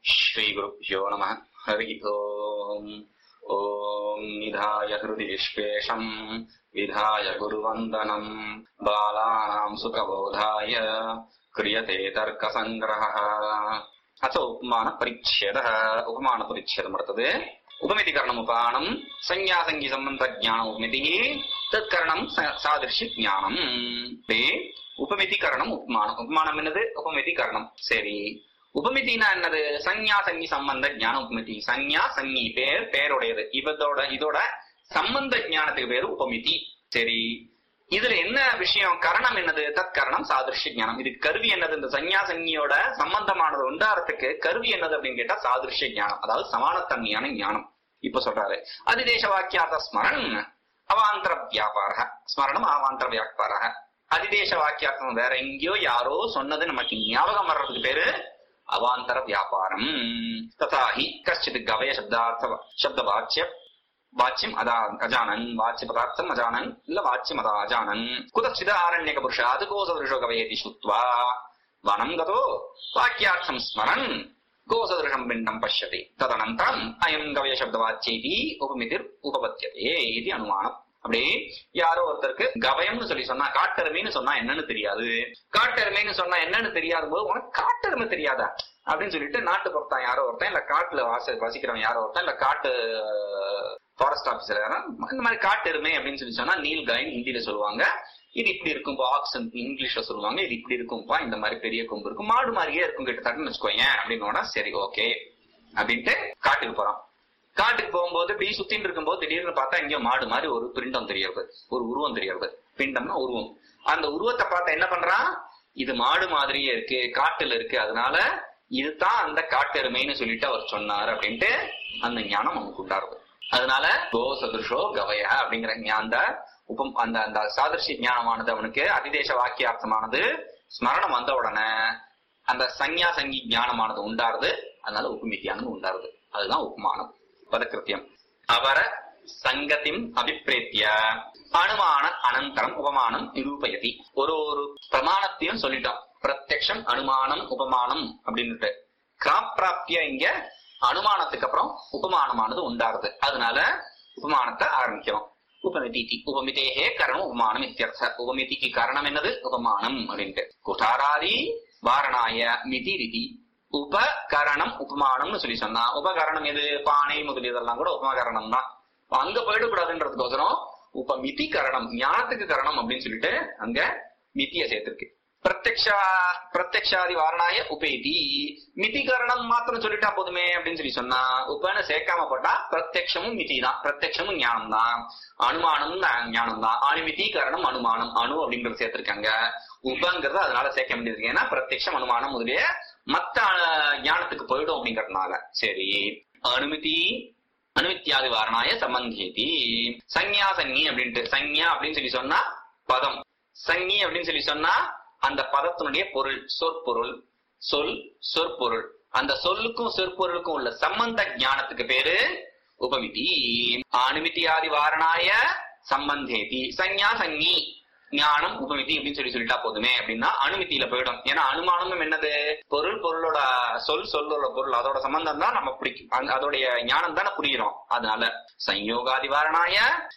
श्रीगुरुभ्यो नमः हरि ओम् ॐ निधाय हृदि विश्वेशम् विधाय गुरुवन्दनम् बालानाम् सुखबोधाय क्रियते तर्कसङ्ग्रहः अथ उपमानपरिच्छेदः उपमानपरिच्छेदम् वर्तते उपमितिकरणमुपानम् संज्ञासङ्गिसम्बन्धज्ञानम् उपमितिः तत्करणम् स- सादृश्यज्ञानम् ते உபமிதிகரணம் உப்மானம் உப்மானம் என்னது உபமிதிகரணம் சரி உபமிதினா என்னது சஞ்ஞா சங்கி சம்பந்த ஞான உபமிதி சஞ்ஞா சங்கி பேர் பேருடையது இதோட இதோட சம்பந்த ஞானத்துக்கு பேரு உபமிதி சரி இதுல என்ன விஷயம் கரணம் என்னது தற்கரணம் சாதிருஷ்ய ஞானம் இது கருவி என்னது இந்த சஞ்ஞா சங்கியோட சம்பந்தமானது உண்டாரத்துக்கு கருவி என்னது அப்படின்னு கேட்டா சாதிருஷ்ய ஞானம் அதாவது சமானத்தன்மையான ஞானம் இப்ப சொல்றாரு அதிதேச வாக்கியார்த்த ஸ்மரன் அவாந்தர வியாபார ஸ்மரணம் அவாந்தர வியாபார அதிதேச வாக்கியார்த்தம் வேற எங்கேயோ யாரோ சொன்னது நமக்கு ஞாபகம் வர்றதுக்கு பேரு அவாந்தர வியாபாரம் ததாஹி கஷ்டித் கவய சப்தார்த்த சப்த வாச்சிய வாச்சியம் அதா அஜானன் வாச்சிய பதார்த்தம் அஜானன் இல்ல வாச்சியம் அதா அஜானன் குதச்சித ஆரண்யக புருஷாத் கோசதృశோ கவயேதி சுத்வா வனம் கதோ வாக்கியார்த்தம் ஸ்மரன் கோசதృశம் பிண்டம் பஷ்யதி ததனந்தரம் அயம் கவய சப்தவாச்சியதி உபமிதிர் உபபத்தியதே இது அனுமானம் அப்படியே யாரோ ஒருத்தருக்கு கவயம்னு சொல்லி சொன்னா காட்டெருமைன்னு சொன்னா என்னன்னு தெரியாது காட்டெருமைன்னு சொன்னா என்னன்னு தெரியாத போது உனக்கு காட்டெருமை தெரியாதா அப்படின்னு சொல்லிட்டு நாட்டு பொறுத்தான் யாரோ ஒருத்தன் இல்ல காட்டுல வாச வசிக்கிறவன் யாரோ ஒருத்தன் இல்ல காட்டு ஃபாரஸ்ட் ஆபீசர் யாரா இந்த மாதிரி காட்டெருமை அப்படின்னு சொல்லி சொன்னா நீல் காயின் ஹிந்தியில சொல்லுவாங்க இது இப்படி இருக்கும் பாக்ஸ் இங்கிலீஷ்ல சொல்லுவாங்க இது இப்படி இருக்கும்பா இந்த மாதிரி பெரிய கொம்பு இருக்கும் மாடு மாதிரியே இருக்கும் கிட்டத்தட்டன்னு வச்சுக்கோங்க அப்படின்னு சரி ஓகே அப்படின்ட்டு காட்டுக்கு போறான் காட்டுக்கு போகும்போது இப்படி சுத்தின்னு இருக்கும்போது திடீர்னு பார்த்தா இங்க மாடு மாதிரி ஒரு பிண்டம் தெரியறது ஒரு உருவம் தெரியறது பிண்டம்னா உருவம் அந்த உருவத்தை பார்த்தா என்ன பண்றான் இது மாடு மாதிரியே இருக்கு காட்டுல இருக்கு அதனால இதுதான் அந்த காட்டெருமைன்னு சொல்லிட்டு அவர் சொன்னார் அப்படின்ட்டு அந்த ஞானம் அவனுக்கு உண்டாருது அதனால கோ சதுருஷோ கவய அப்படிங்கிற ஞா- அந்த உபம் அந்த அந்த சாதர்ஷி ஞானமானது அவனுக்கு அதிதேச வாக்கியார்த்தமானது ஸ்மரணம் வந்த உடனே அந்த சஞ்ஞா சங்கி ஞானமானது உண்டாருது அதனால உபமித்தியானது உண்டாருது அதுதான் உபமானம் பதக்கிருத்தியம் அவர சங்கத்தின் அபிப்பிரேத்திய அனுமான அனந்தரம் உபமானம் நிரூபயதி ஒரு ஒரு பிரமாணத்தையும் சொல்லிட்டோம் பிரத்யக்ஷம் அனுமானம் உபமானம் அப்படின்னுட்டு கிராப்பிராப்திய இங்க அனுமானத்துக்கு அப்புறம் உபமானமானது உண்டாருது அதனால உபமானத்தை ஆரம்பிக்கிறோம் உபமிதி உபமிதேகே கரணம் உபமானம் இத்தியர்த்த உபமிதிக்கு காரணம் என்னது உபமானம் அப்படின்ட்டு குட்டாராதி வாரணாய மிதி ரிதி உபகரணம் உபமானம்னு சொல்லி சொன்னா உபகரணம் எது பானை முதலியதெல்லாம் கூட உபகரணம் தான் அங்க போயிடக்கூடாதுன்றதுக்கோசரம் உபமிதி கரணம் ஞானத்துக்கு கரணம் அப்படின்னு சொல்லிட்டு அங்க மித்திய சேர்த்திருக்கு பிரத்யக்ஷா பிரத்யக்ஷாதி வாரணாய உபேதி மிதி கரணம் மாத்திரம் சொல்லிட்டா போதுமே அப்படின்னு சொல்லி சொன்னா உபன்னு சேர்க்காம போட்டா பிரத்யக்ஷமும் மிதி தான் பிரத்யக்ஷமும் ஞானம் தான் அனுமானமும் ஞானம் தான் அனுமிதி கரணம் அனுமானம் அணு அப்படிங்கறது சேர்த்திருக்காங்க உபங்கிறது அதனால சேர்க்க வேண்டியது ஏன்னா பிரத்யக்ஷம் அனுமானம் முதலிய மத்த அஹ், ஞானத்துக்கு போயிடும் அப்படிங்கறதுனால சரி அனுமதி அனுமித்தியாதி வாரணாய சம்பந்தேதி சஞ்ஞா சங்கி அப்படின்ட்டு சஞ்ஞா அப்படின்னு சொல்லி சொன்னா பதம் சங்கி அப்படின்னு சொல்லி சொன்னா அந்த பதத்தினுடைய பொருள் சொற்பொருள் சொல் சொற்பொருள் அந்த சொல்லுக்கும் சொற்பொருளுக்கும் உள்ள சம்பந்த ஞானத்துக்கு பேரு உபமிதி அனுமித்தியாதி வாரணாய சம்பந்தேதி சஞ்ஞா சங்கி ஞானம் உபமிதி அப்படின்னு சொல்லி சொல்லிட்டா போதுமே அப்படின்னா அனுமதியில போயிடும் ஏன்னா அனுமானமும் என்னது பொருள் பொருளோட சொல் சொல்லோட பொருள் அதோட சம்பந்தம் தான் நம்ம பிடிக்கும் அந்த- அதோடைய ஞானம் தானே புரிகிறோம் அதனால சஞ்யோகாதி வாரணாய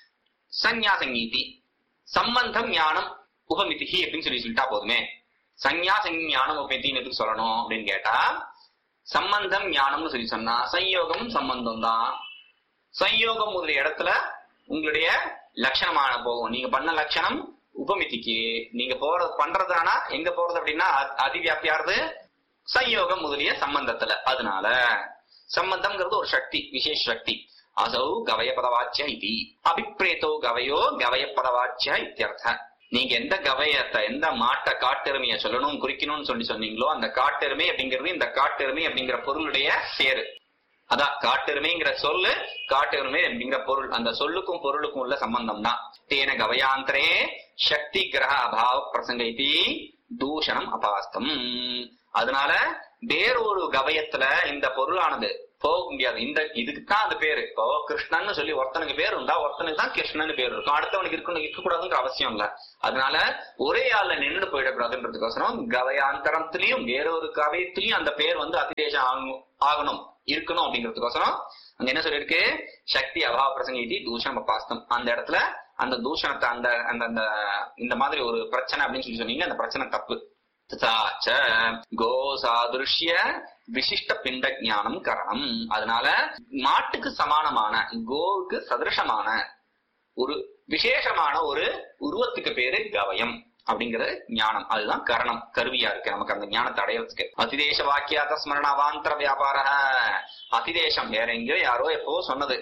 சஞ்ஞா சங்கீதி சம்பந்தம் ஞானம் உபமிதிகி அப்படின்னு சொல்லி சொல்லிட்டா போதுமே சஞ்ஞா சங்கி ஞானம் உபமிதின்னு எதுக்கு சொல்லணும் அப்படின்னு கேட்டா சம்பந்தம் ஞானம்னு சொல்லி சொன்னா சம்யோகம் சம்பந்தம் தான் சம்யோகம் முதலிய இடத்துல உங்களுடைய லட்சணமான போகும் நீங்க பண்ண லட்சணம் உபமிதிக்கு நீங்க போறது பண்றதானா எங்க போறது அப்படின்னா அ- அதிவியாப்தியாருது சம்யோகம் முதலிய சம்பந்தத்துல அதனால சம்பந்தம்ங்கிறது ஒரு சக்தி விசேஷ சக்தி அசௌ கவய பதவாச்சிய இது அபிப்ரேதோ கவயோ கவய பதவாச்சிய இத்தியர்த்த நீங்க எந்த கவயத்தை எந்த மாட்டை காட்டெருமையை சொல்லணும் குறிக்கணும்னு சொல்லி சொன்னீங்களோ அந்த காட்டெருமை அப்படிங்கிறது இந்த காட்டெருமை அப்படிங்கிற பொருளுடைய பேரு அதான் காட்டெருமைங்கிற சொல்லு காட்டெருமை அப்படிங்கிற பொருள் அந்த சொல்லுக்கும் பொருளுக்கும் உள்ள சம்பந்தம் தான் தேன கவயாந்தரே சக்தி கிரக அபாவ பிரசங்க இதி தூஷணம் அபாஸ்தம் அதனால வேறொரு கவயத்துல இந்த பொருளானது போக முடியாது இந்த இதுக்கு தான் அந்த பேரு இப்போ கிருஷ்ணன் சொல்லி ஒருத்தனுக்கு பேர் இருந்தா ஒருத்தனுக்கு தான் கிருஷ்ணன் பேர் இருக்கும் அடுத்தவனுக்கு இருக்கணும் இருக்கக்கூடாதுங்கிற அவசியம் இல்ல அதனால ஒரே ஆள்ல நின்று போயிடக்கூடாதுன்றதுக்கோசரம் கவயாந்தரத்திலையும் வேறொரு கவயத்திலையும் அந்த பேர் வந்து அதிதேசம் ஆகணும் ஆகணும் இருக்கணும் அப்படிங்கிறதுக்கோசரம் அங்க என்ன சொல்லிருக்கு சக்தி அபாவ பிரசங்கி தூஷணம் அப்பாஸ்தம் அந்த இடத்துல அந்த தூஷணத்தை அந்த அந்த அந்த இந்த மாதிரி ஒரு பிரச்சனை அப்படின்னு சொல்லி சொன்னீங்க அந்த பிரச்சனை தப்பு ததாச்ச கோ சாதுருஷ்ய விசிஷ்ட பிண்ட ஞானம் கரணம் அதனால மாட்டுக்கு சமானமான கோவுக்கு சதிருஷமான ஒரு விசேஷமான ஒரு உருவத்துக்கு பேரு கவயம் அப்படிங்கிறது ஞானம் அதுதான் கரணம் கருவியா இருக்கு நமக்கு அந்த ஞானத்தை அடையறதுக்கு அதிதேச வாக்கியாத ஸ்மரண அவாந்தர வியாபார அதிதேசம் வேற எங்கேயோ யாரோ எப்போ சொன்னது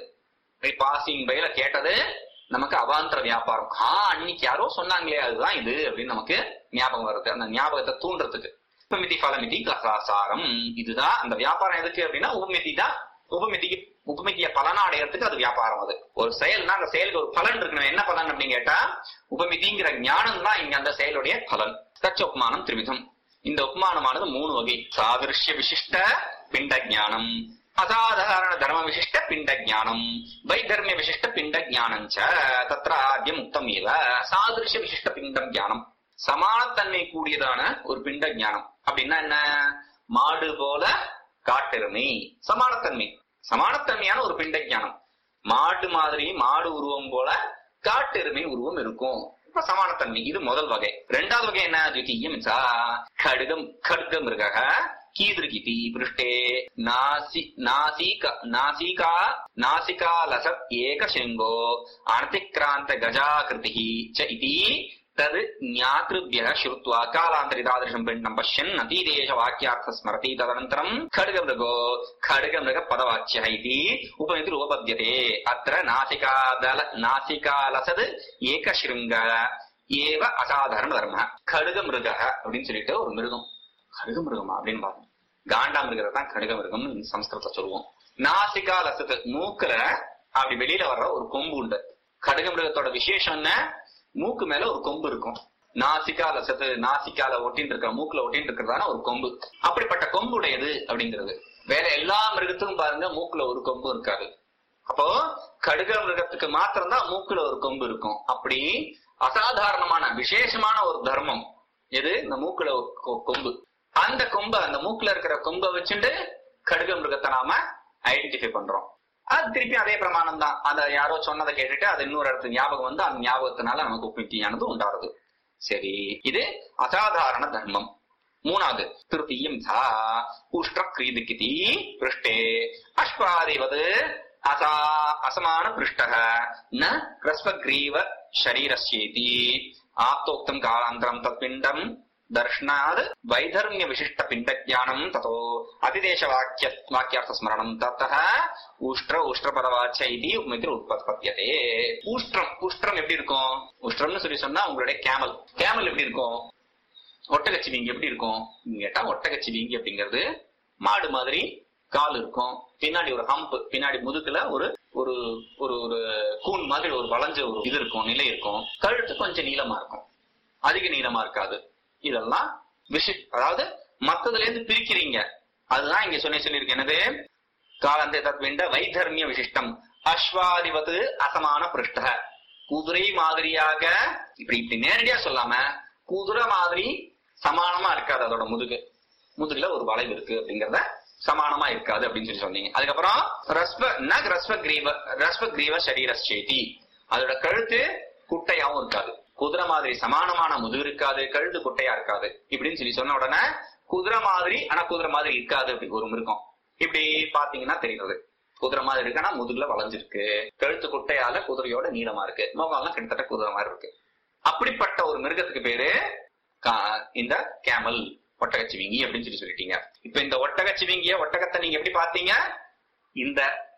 பாசிங் பையில கேட்டது நமக்கு அவாந்தர வியாபாரம் ஆ அன்னைக்கு யாரோ சொன்னாங்களே அதுதான் இது அப்படின்னு நமக்கு ஞாபகம் வருது அந்த ஞாபகத்தை தூண்டுறதுக்கு உபமிதி பலமிதி கசாசாரம் இதுதான் அந்த வியாபாரம் எதுக்கு அப்படின்னா உபமிதி தான் உபமிதிக்கு உபமிதிய பலனா அடையறதுக்கு அது வியாபாரம் அது ஒரு செயல்னா அந்த செயலுக்கு ஒரு பலன் இருக்கணும் என்ன பலன் அப்படின்னு கேட்டா உபமிதிங்கிற ஞானம் தான் இங்க அந்த செயலுடைய பலன் தச்ச உப்மானம் திரிவிதம் இந்த உப்மானமானது மூணு வகை சாதிருஷ்ய விசிஷ்ட பிண்ட ஞானம் அசாதாரண தர்ம விசிஷ்ட பிண்ட ஞானம் வைதர்மிய விசிஷ்ட பிண்ட ஞானம் ச தத்ர ஆദ്യം உக்தம் இவ சாதிருஷ்ய விசிஷ்ட பிண்டம் ஞானம் சமானத்தன்மை கூடியதான ஒரு பிண்ட ஞானம் அப்படின்னா என்ன மாடு போல காட்டெருமை சமானத்தன்மை சமானத்தன்மையான ஒரு பிண்ட ஞானம் மாடு மாதிரி மாடு உருவம் போல காட்டெருமை உருவம் இருக்கும் இப்ப சமானத்தன்மை இது முதல் வகை ரெண்டாவது வகை என்ன द्वितीयம் சா खड्गம் खड्ग மிருகः कीदृगिति पृष्ठे नासि नासिका नासिका नासिका लसत् एकशृङ्गो अनतिक्रान्त गजाकृतिः च इति तद् ज्ञातृभ्यः श्रुत्वा कालान्तरितादृशम् पिण्डम् पश्यन् अतीदेशवाक्यार्थ स्मरति तदनन्तरम् खड्गमृगो खड्गमृगपदवाच्यः इति उपनितिरुपपद्यते अत्र नासिकादल नासिकालसद् एकशृङ्ग ஏவ அசாதாரண தர்ம கடுக மிருக அப்படின்னு சொல்லிட்டு ஒரு மிருகம் கடுக மிருகமா அப்படின்னு பார்த்தோம் காண்டா மிருகத்தை தான் கடுக மிருகம் சம்ஸ்கிருத சொல்லுவோம் நாசிகா லசத்து மூக்குல அப்படி வெளியில வர்ற ஒரு கொம்பு உண்டு கடுக மிருகத்தோட விசேஷம் என்ன மூக்கு மேல ஒரு கொம்பு இருக்கும் நாசிகா லசத்து நாசிக்கால ஒட்டின்னு இருக்கிற மூக்குல ஒட்டின்னு இருக்கிறதான ஒரு கொம்பு அப்படிப்பட்ட கொம்பு உடையது அப்படிங்கிறது வேற எல்லா மிருகத்துக்கும் பாருங்க மூக்குல ஒரு கொம்பு இருக்காது அப்போ கடுக மிருகத்துக்கு மாத்திரம்தான் மூக்குல ஒரு கொம்பு இருக்கும் அப்படி அசாதாரணமான விசேஷமான ஒரு தர்மம் எது இந்த மூக்குல ஒரு கொ- கொம்பு அந்த கொம்பை அந்த மூக்குல இருக்கிற கொம்பை வச்சுட்டு கடுக மிருகத்தை நாம ஐடென்டிஃபை பண்றோம் அது திருப்பி அதே பிரமாணம் தான் அத யாரோ சொன்னதை கேட்டுட்டு அது இன்னொரு இடத்து ஞாபகம் வந்து அந்த ஞாபகத்தினால நமக்கு உப்பிட்டியானது உண்டாருது சரி இது அசாதாரண தர்மம் மூணாவது திருத்தீயம் சா உஷ்ட கிரீதிக்கிதி பிருஷ்டே அஸ்வாதிவது அசா அசமான பிருஷ்டக ந ரஸ்வக்ரீவ शरीरस्येति आप्तोक्तम् कालान्तरम् तत्पिण्डम् दर्शनात् वैधर्म्य विशिष्ट पिण्ड ज्ञानम् ततो अतिदेशवाक्य वाक्यार्थस्मरणम् ततः உஷ்ட்ர உஷ்ட்ரபதவாச்ச இது உண்மைக்கு உற்பத்தியதே உஷ்ட்ரம் உஷ்ட்ரம் எப்படி இருக்கும் உஷ்ட்ரம்னு சொல்லி சொன்னா உங்களுடைய கேமல் கேமல் எப்படி இருக்கும் ஒட்டகச்சிவிங்கி எப்படி இருக்கும் நீங்க கேட்டா ஒட்டகச்சிவிங்கி அப்படிங்கிறது மாடு மாதிரி கால் இருக்கும் பின்னாடி ஒரு ஹம்ப் பின்னாடி முதுகுல ஒரு ஒரு ஒரு ஒரு கூன் மாதிரி ஒரு வளைஞ்ச ஒரு இது இருக்கும் நிலை இருக்கும் கழுத்து கொஞ்சம் நீளமா இருக்கும் அதிக நீளமா இருக்காது இதெல்லாம் விஷி அதாவது மத்ததுல இருந்து பிரிக்கிறீங்க அதுதான் இங்க சொன்ன சொல்லியிருக்கு என்னது காலந்தே தத்விண்ட வைதர்மிய விசிஷ்டம் அஸ்வாதிபத்து அசமான பிருஷ்ட குதிரை மாதிரியாக இப்படி இப்படி நேரடியா சொல்லாம குதிரை மாதிரி சமானமா இருக்காது அதோட முதுகு முதுகுல ஒரு வளைவு இருக்கு அப்படிங்கறத சமானமா இருக்காது அப்படின்னு சொல்லி சொன்னீங்க அதுக்கப்புறம் ரஸ்வ ந ரஸ்வ கிரீவ ரஸ்வ கிரீவ சரீரஸ்சேதி அதோட கழுத்து குட்டையாவும் இருக்காது குதிரை மாதிரி சமானமான முதுகு இருக்காது கழுத்து குட்டையா இருக்காது இப்படின்னு சொல்லி சொன்ன உடனே குதிரை மாதிரி ஆனா குதிரை மாதிரி இருக்காது அப்படி ஒரு மிருகம் இப்படி பாத்தீங்கன்னா தெரியுது குதிரை மாதிரி இருக்கு ஆனா முதுகுல வளைஞ்சிருக்கு கழுத்து குட்டையால குதிரையோட நீளமா இருக்கு முகம் எல்லாம் கிட்டத்தட்ட குதிரை மாதிரி இருக்கு அப்படிப்பட்ட ஒரு மிருகத்துக்கு பேரு கா- இந்த கேமல் ஒட்டகச்சிவிங்கி அப்படின்னு சொல்லி சொல்லிட்டீங்க இப்ப இந்த ஒட்டகச்சிவிங்கிய ஒட்டகத்தை நீங்க எப்படி பாத்தீங்க இந்த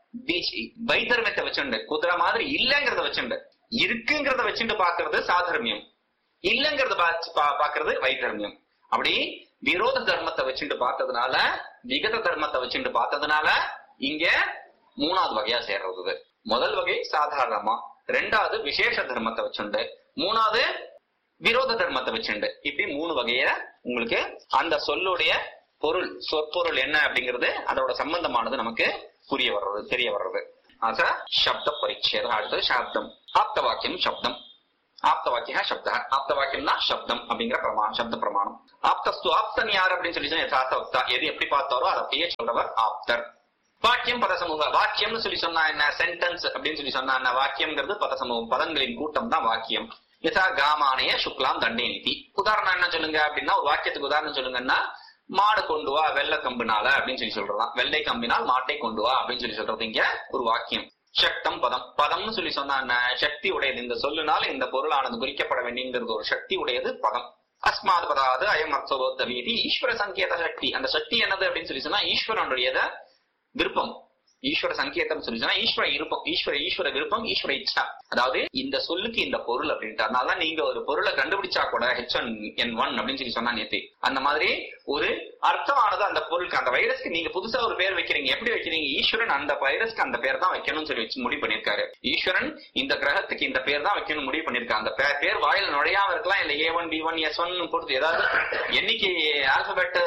தி- வைதர்மியத்தை வச்சுண்டு குதிரை மாதிரி இல்லங்கிறத வச்சுண்டு இருக்குங்கிறத வச்சுண்டு பாக்குறது சாதர்மியம் இல்லங்கிறத பாச்சு- பா- பாக்குறது வைதர்மியம் அப்படி விரோத தர்மத்தை வச்சுட்டு பார்த்ததுனால விகத தர்மத்தை வச்சுட்டு பார்த்ததுனால இங்க மூணாவது வகையா சேர்றது இது. முதல் வகை சாதாரணமா ரெண்டாவது விசேஷ தர்மத்தை வச்சுண்டு மூணாவது விரோத தர்மத்தை வச்சுண்டு இப்படி மூணு வகைய உங்களுக்கு அந்த சொல்லுடைய பொருள் சொற்பொருள் என்ன அப்படிங்கிறது அதோட சம்பந்தமானது நமக்கு புரிய வர்றது தெரிய வர்றது அத சப்த பரிச்சேதம் அடுத்தது சப்தம் ஆப்த வாக்கியம் சப்தம் ஆப்த வாக்கிய சப்த ஆப்த வாக்கியம்னா சப்தம் அப்படிங்கிற பிரமாணம் சப்த பிரமாணம் ஆப்தஸ்து ஆப்தன் யார் அப்படின்னு சொல்லி சொன்னா யதார்த்த வக்தா எது எப்படி பார்த்தாரோ அதை அப்படியே சொல்றவர் ஆப்தர் வாக்கியம் பத சமூக வாக்கியம்னு சொல்லி சொன்னா என்ன சென்டென்ஸ் அப்படின்னு சொல்லி சொன்னா என்ன வாக்கியம்ங்கிறது பத சமூகம் பதங்களின் கூட்டம் தான் வாக்கியம் யதா காமானய சுக்லாம் தண்டே நீதி உதாரணம் என்ன சொல்லுங்க அப்படின்னா ஒரு வாக்கியத்துக்கு உதாரணம் சொல்லுங்கன்னா மாடு கொண்டு வா வெள்ளை கம்புனால அப்படின்னு சொல்லி சொல்றலாம் வெள்ளை கம்பினால் மாட்டை கொண்டு வா அப்படின்னு சொல்லி சொல்றது இங்க ஒரு வாக்கியம் சக்தம் பதம் பதம்னு சொல்லி சொன்னா என்ன சக்தி உடையது இந்த சொல்லுனால இந்த பொருளானது குறிக்கப்பட வேண்டியங்கிறது ஒரு சக்தி உடையது பதம் அஸ்மாத் பதாது அயம் அர்த்தபோத்த வீதி ஈஸ்வர சங்கேத சக்தி அந்த சக்தி என்னது அப்படின்னு சொல்லி சொன்னா ஈஸ்வரனுடையத விருப்பம் ஈஸ்வர சங்கேதம் சொல்லி சொன்னா ஈஸ்வர இருப்பம் ஈஸ்வர ஈஸ்வர விருப்பம் ஈஸ்வர இச்சா அதாவது இந்த சொல்லுக்கு இந்த பொருள் அப்படின்ட்டு அதனால நீங்க ஒரு பொருளை கண்டுபிடிச்சா கூட ஹெச் ஒன் என் ஒன் அப்படின்னு சொல்லி சொன்னா நேத்து அந்த மாதிரி ஒரு அர்த்தமானது அந்த பொருளுக்கு அந்த வைரஸ்க்கு நீங்க புதுசா ஒரு பேர் வைக்கிறீங்க எப்படி வைக்கிறீங்க ஈஸ்வரன் அந்த வைரஸ்க்கு அந்த பேர் தான் வைக்கணும்னு சொல்லி வச்சு முடிவு பண்ணிருக்காரு ஈஸ்வரன் இந்த கிரகத்துக்கு இந்த பேர் தான் வைக்கணும் முடிவு பண்ணிருக்காங்க அந்த பே- பேர் வாயில நுழையாம இருக்கலாம் இல்ல A one B one S one பொறுத்து ஏதாவது எண்ணிக்கை ஆல்பபெட்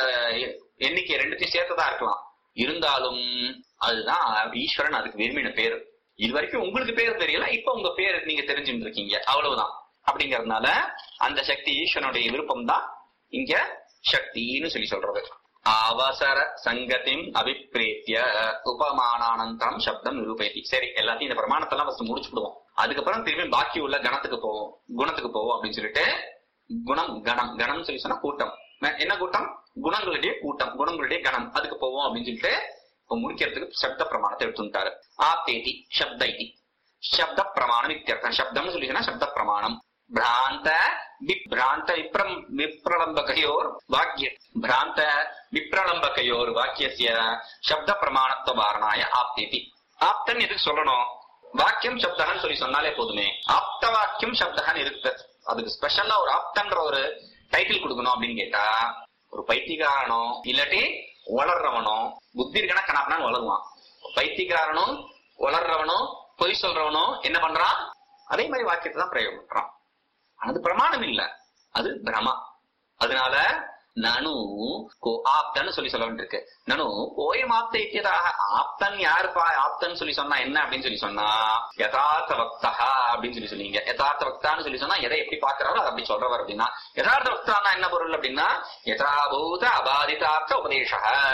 எண்ணிக்கை ரெண்டுத்தையும் சேர்த்ததா இருக்கலாம் இருந்தாலும் அதுதான் ஈஸ்வரன் அதுக்கு விரும்பின பேரு இது வரைக்கும் உங்களுக்கு பேர் தெரியல இப்ப உங்க பேர் நீங்க தெரிஞ்சுட்டு இருக்கீங்க அவ்வளவுதான் அப்படிங்கறதுனால அந்த சக்தி ஈஸ்வரனுடைய விருப்பம் தான் இங்க சக்தின்னு சொல்லி சொல்றது அவசர சங்கத்தின் அபிப்பிரேத்திய உபமானானந்தரம் சப்தம் நிரூபயதி சரி எல்லாத்தையும் இந்த பிரமாணத்தெல்லாம் ஃபர்ஸ்ட் முடிச்சுடுவோம் அதுக்கப்புறம் திரும்பி பாக்கி உள்ள கணத்துக்கு போவோம் குணத்துக்கு போவோம் அப்படின்னு சொல்லிட்டு குணம் கணம் கணம் சொல்லி சொன்னா கூட்டம் என்ன கூட்டம் குணங்களுடைய கூட்டம் குணங்களுடைய கணம் அதுக்கு போவோம் அப்படின்னு சொல்லிட்டு இப்ப முடிக்கிறதுக்கு சப்த பிரமாணத்தை எடுத்துட்டாரு ஆத்தேதி சப்த இதி சப்த பிரமாணம் இத்தியர்த்தம் சப்தம்னு சொல்லி சொன்னா சப்த பிரமாணம் பிராந்த விப்ராந்த விப்ரம் விப்ரலம்பகையோர் வாக்கிய பிராந்த விப்ரலம்பகையோர் வாக்கியசிய சப்த பிரமாணத்துவ வாரணாய ஆப்தேதி ஆப்தன் எதுக்கு சொல்லணும் வாக்கியம் சப்தகன்னு சொல்லி சொன்னாலே போதுமே ஆப்த வாக்கியம் சப்தகன் இருக்கு அதுக்கு ஸ்பெஷலா ஒரு ஆப்தன்ற ஒரு டைட்டில் கொடுக்கணும் அப்படின்னு கேட்டா ஒரு பைத்தியக்காரனோ இல்லாட்டி வளர்றவனோ புத்தி இருக்கனா கணப்பனான்னு வளருவான் பைத்தியக்காரனும் வளர்றவனும் பொய் சொல்றவனும் என்ன பண்றான் அதே மாதிரி வாக்கியத்தை தான் பிரயோகம் பண்றான் அது பிரமாணம் இல்ல அது பிரமா அதனால நனு கோ ஆப்தன்னு சொல்லி சொல்ல வேண்டியிருக்கு நனு கோயம் ஆப்த இத்தியதாக ஆப்தன் யாருப்பா ஆப்தன் சொல்லி சொன்னா என்ன அப்படின்னு சொல்லி சொன்னா யதார்த்த வக்தா அப்படின்னு சொல்லி சொன்னீங்க யதார்த்த வக்தான்னு சொல்லி சொன்னா எதை எப்படி பாக்குறாரோ அதை அப்படி சொல்றவர் அப்படின்னா யதார்த்த வக்தானா என்ன பொருள் அப்படின்னா யதாபூத அபாதிதார்த்த உபதேச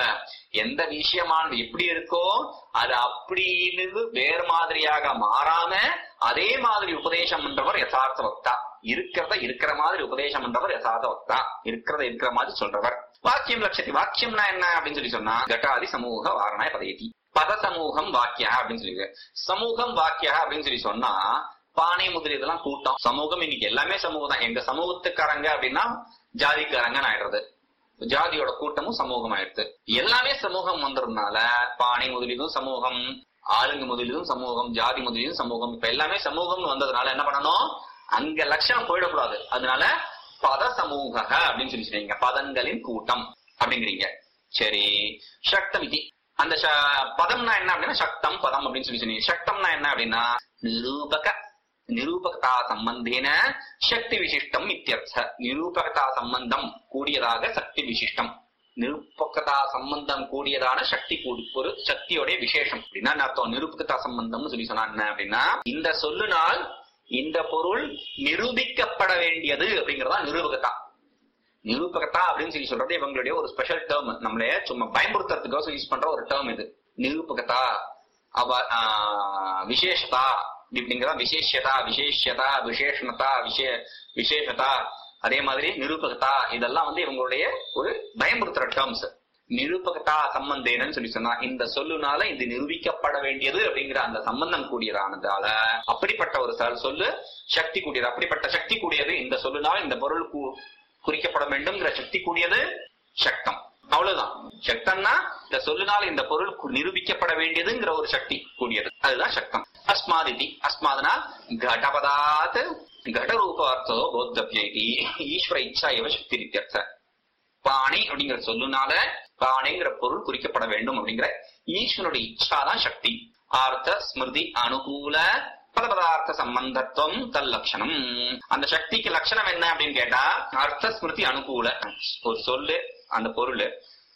எந்த விஷயமானது எப்படி இருக்கோ அது அப்படின்னு வேறு மாதிரியாக மாறாம அதே மாதிரி உபதேசம் பண்றவர் யதார்த்த வக்தா இருக்கிறத இருக்கிற மாதிரி உபதேசம் பண்றவர் யதார்த்த வக்தா இருக்கிறத இருக்கிற மாதிரி சொல்றவர் வாக்கியம் லட்சத்தி வாக்கியம்னா என்ன அப்படின்னு சொல்லி சொன்னா கட்டாதி சமூக வாரணாய பதயதி பத சமூகம் வாக்கியா அப்படின்னு சொல்லி சமூகம் வாக்கியா அப்படின்னு சொல்லி சொன்னா பானை முதல் இதெல்லாம் கூட்டம் சமூகம் இன்னைக்கு எல்லாமே சமூகம் தான் எங்க சமூகத்துக்காரங்க அப்படின்னா ஜாதிக்காரங்க ஆயிடுறது ஜாதியோட கூட்டமும் சமூகம் ஆயிடுது எல்லாமே சமூகம் வந்ததுனால பானை முதலிலும் சமூகம் ஆளுங்க முதலிலும் சமூகம் ஜாதி முதலிலும் சமூகம் இப்ப எல்லாமே சமூகம்னு வந்ததுனால என்ன பண்ணணும் அங்க லட்சணம் போயிடக்கூடாது அதனால பத சமூக அப்படின்னு சொல்லி சொன்னீங்க பதங்களின் கூட்டம் அப்படிங்கிறீங்க சரி சக்தம் இது அந்த ச- பதம்னா என்ன அப்படின்னா சக்தம் பதம் அப்படின்னு சொல்லி சொன்னீங்க சக்தம்னா என்ன அப்படின்னா நிரூபக நிரூபகதா சம்பந்தேன சக்தி விசிஷ்டம் இத்தியர்த்த நிரூபகதா சம்பந்தம் கூடியதாக சக்தி விசிஷ்டம் நிரூபகதா சம்பந்தம் கூடியதான சக்தி கூடி ஒரு சக்தியோட விசேஷம் அப்படின்னா என்ன அர்த்தம் நிரூபகதா சம்பந்தம்னு சொல்லி சொன்னா என்ன அப்படின்னா இந்த சொல்லுனால் இந்த பொருள் நிரூபிக்கப்பட வேண்டியது அப்படிங்கறதா நிரூபகதா நிரூபகத்தா அப்படின்னு சொல்லி சொல்றது இவங்களுடைய ஒரு ஸ்பெஷல் டேர்ம் நம்மளைய சும்மா பயன்படுத்துறதுக்கோசம் யூஸ் பண்ற ஒரு டேர்ம் இது நிரூபகத்தா அவ ஆஹ், விசேஷதா இப்படிங்கிறதா விசேஷதா விசேஷதா விசேஷணதா விசே விசேஷதா அதே மாதிரி நிரூபகத்தா இதெல்லாம் வந்து இவங்களுடைய ஒரு பயமுறுத்துற டேர்ம்ஸ் நிரூபகத்தா சம்பந்தேனன்னு சொல்லி சொன்னா இந்த சொல்லுனால இது நிரூபிக்கப்பட வேண்டியது அப்படிங்கிற அந்த சம்பந்தம் கூடியதானதால அப்படிப்பட்ட ஒரு சொல் சொல்லு சக்தி கூடியது அப்படிப்பட்ட சக்தி கூடியது இந்த சொல்லுனால இந்த பொருள் கூ- குறிக்கப்பட வேண்டும்ங்கிற சக்தி கூடியது சக்தம் அவ்வளவுதான் சக்தம்னா இந்த சொல்லுனால இந்த பொருள் கு- நிரூபிக்கப்பட வேண்டியதுங்கிற ஒரு சக்தி கூடியது அதுதான் சக்தம் அஸ்மாதிதி அஸ்மாதுனா கடபதாத் கடரூபார்த்தோ போத்தபியதி ஈஸ்வர இச்சா இவ சக்தி நித்தியர்த்த பாணி அப்படிங்கிற சொல்லுனால பானைங்கிற பொருள் குறிக்கப்பட வேண்டும் அப்படிங்கிற ஈஸ்வனுடைய இச்சா தான் சக்தி ஆர்த்த ஸ்மிருதி அனுகூல பதபதார்த்த சம்பந்தத்துவம் தல் லட்சணம் அந்த சக்திக்கு லட்சணம் என்ன அப்படின்னு கேட்டா அர்த்த ஸ்மிருதி அனுகூல ஒரு சொல்லு அந்த பொருள்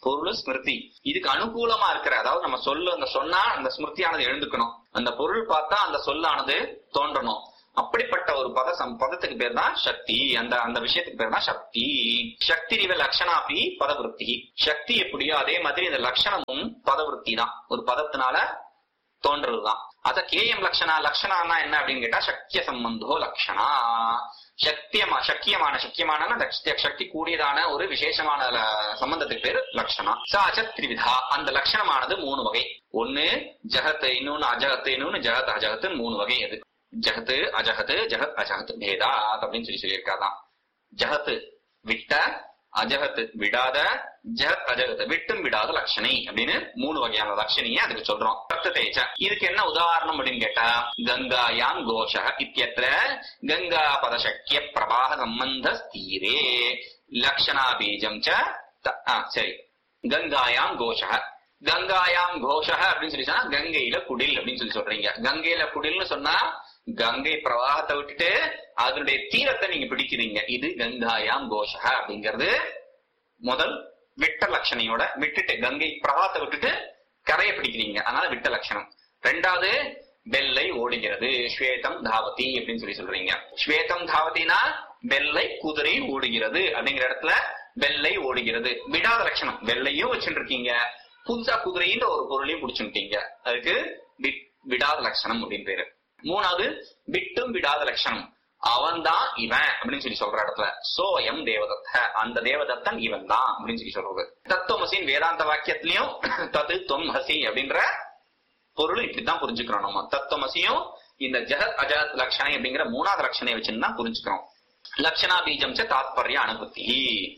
பொருள் ஸ்மிருதி இதுக்கு அனுகூலமா இருக்கிற அதாவது நம்ம சொல்லு அந்த சொன்னா அந்த ஸ்மிருதியானது எழுந்துக்கணும் அந்த பொருள் பார்த்தா அந்த சொல்லானது தோன்றணும் அப்படிப்பட்ட ஒரு பத சம்- பதத்துக்கு பேர் தான் சக்தி அந்த அந்த விஷயத்துக்கு பேர் தான் சக்தி சக்தி இவ லட்சணாபி பதவிருத்தி சக்தி எப்படியோ அதே மாதிரி இந்த லட்சணமும் பதவிருத்தி தான் ஒரு பதத்தினால தோன்றதுதான் அத கேயம் லட்சணா லட்சணான்னா என்ன அப்படின்னு கேட்டா சக்கிய சம்பந்தோ லட்சணா சத்தியமா சக்கியமான சக்கியமான சக்தி கூடியதான ஒரு விசேஷமான ல- சம்பந்தத்துக்கு பேரு லட்சணா சாச்ச திரிவிதா அந்த லட்சணமானது மூணு வகை ஒண்ணு ஜகத் இன்னொன்னு அஜகத் இன்னொன்னு ஜகத் அஜகத் மூணு வகை அது ஜகத் அஜகத் ஜகத் அஜகத் பேதாத் அப்படின்னு சொல்லி சொல்லியிருக்காதான் ஜகத் விட்ட அஜகத் விடாத ஜகத் அஜகத் விட்டும் விடாத லட்சணை அப்படின்னு மூணு வகையான லட்சணியை அதுக்கு சொல்றோம் பிரத்தேஜ இதுக்கு என்ன உதாரணம் அப்படின்னு கேட்டா கங்காயாம் கோஷ இத்தியத்திர கங்கா பதசக்கிய பிரவாக சம்பந்த ஸ்தீரே லக்ஷணா பீஜம் ச த- ஆ, சரி கங்காயாம் கோஷ கங்காயாம் கோஷ அப்படின்னு சொல்லி சொன்னா கங்கையில குடில் அப்படின்னு சொல்லி சொல்றீங்க கங்கையில குடில்னு சொன்னா கங்கை பிரவாகத்தை விட்டுட்டு அதனுடைய தீரத்தை நீங்க பிடிக்கிறீங்க இது கங்காயாம் கோஷ அப்படிங்கிறது முதல் விட்ட லட்சணையோட விட்டுட்டு கங்கை பிரவாகத்தை விட்டுட்டு கரையை பிடிக்கிறீங்க அதனால விட்ட லட்சணம் ரெண்டாவது வெள்ளை ஓடுகிறது ஸ்வேதம் தாவதி அப்படின்னு சொல்லி சொல்றீங்க ஸ்வேதம் தாவதினா வெள்ளை குதிரை ஓடுகிறது அப்படிங்கிற இடத்துல வெள்ளை ஓடுகிறது விடாத லட்சணம் வெள்ளையும் வச்சுட்டு இருக்கீங்க புதுசா குதிரைன்ற ஒரு பொருளையும் பிடிச்சுட்டீங்க அதுக்கு வி- விடாத லட்சணம் அப்படின்னு பேரு மூணாவது விட்டும் விடாத லட்சணம் அவன்தான் இவன் அப்படின்னு சொல்லி சொல்ற இடத்துல சோயம் தேவதத்த அந்த தேவதத்தன் இவன் தான் அப்படின்னு சொல்லி சொல்றது தத்துவமசின் வேதாந்த வாக்கியத்திலையும் தது தொம் ஹசி அப்படின்ற பொருள் இப்படிதான் புரிஞ்சுக்கிறோம் நம்ம தத்துவமசியும் இந்த ஜெகத் அஜகத் லட்சணை அப்படிங்கிற மூணாவது லட்சணையை வச்சுன்னு தான் புரிஞ்சுக்கிறோம் லட்சணா பீஜம் ச தாத்பரிய அனுபத்தி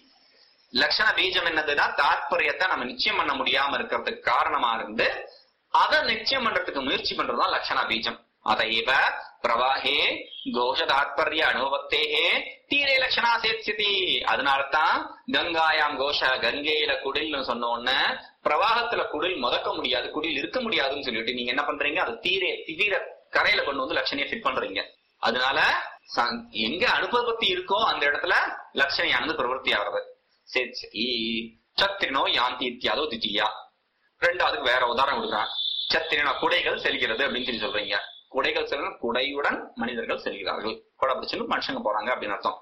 லட்சண பீஜம் என்னதுன்னா தாத்பரியத்தை நம்ம நிச்சயம் பண்ண முடியாம இருக்கிறதுக்கு காரணமா இருந்து அதை நிச்சயம் பண்றதுக்கு முயற்சி பண்றதுதான் லட்சண பீஜம் அதைவ பிரவாகே கோஷ தாத்பரிய அனுபவத்தேகே தீரே லட்சணா சேத்யதி அதனாலதான் கங்காயாம் கோஷ கங்கையில குடில்னு சொன்ன உடனே பிரவாகத்துல குடில் முதக்க முடியாது குடில் இருக்க முடியாதுன்னு சொல்லிட்டு நீங்க என்ன பண்றீங்க அது தீரே தீர கரையில கொண்டு வந்து லட்சணையை ஃபிட் பண்றீங்க அதனால ச- எங்க அனுபவத்தி இருக்கோ அந்த இடத்துல லட்சணையானது பிரவருத்தி ஆகிறது சரி சரி சத்திரினோ யாந்தி இத்தியாதோ தித்தியா ரெண்டாவதுக்கு வேற உதாரணம் கொடுக்குறான் சத்திரினோ குடைகள் செல்கிறது அப்படின்னு சொல்லி சொல்றீங்க குடைகள் செல்லும் குடையுடன் மனிதர்கள் செல்கிறார்கள் குடை பிடிச்சுன்னு மனுஷங்க போறாங்க அப்படின்னு அர்த்தம்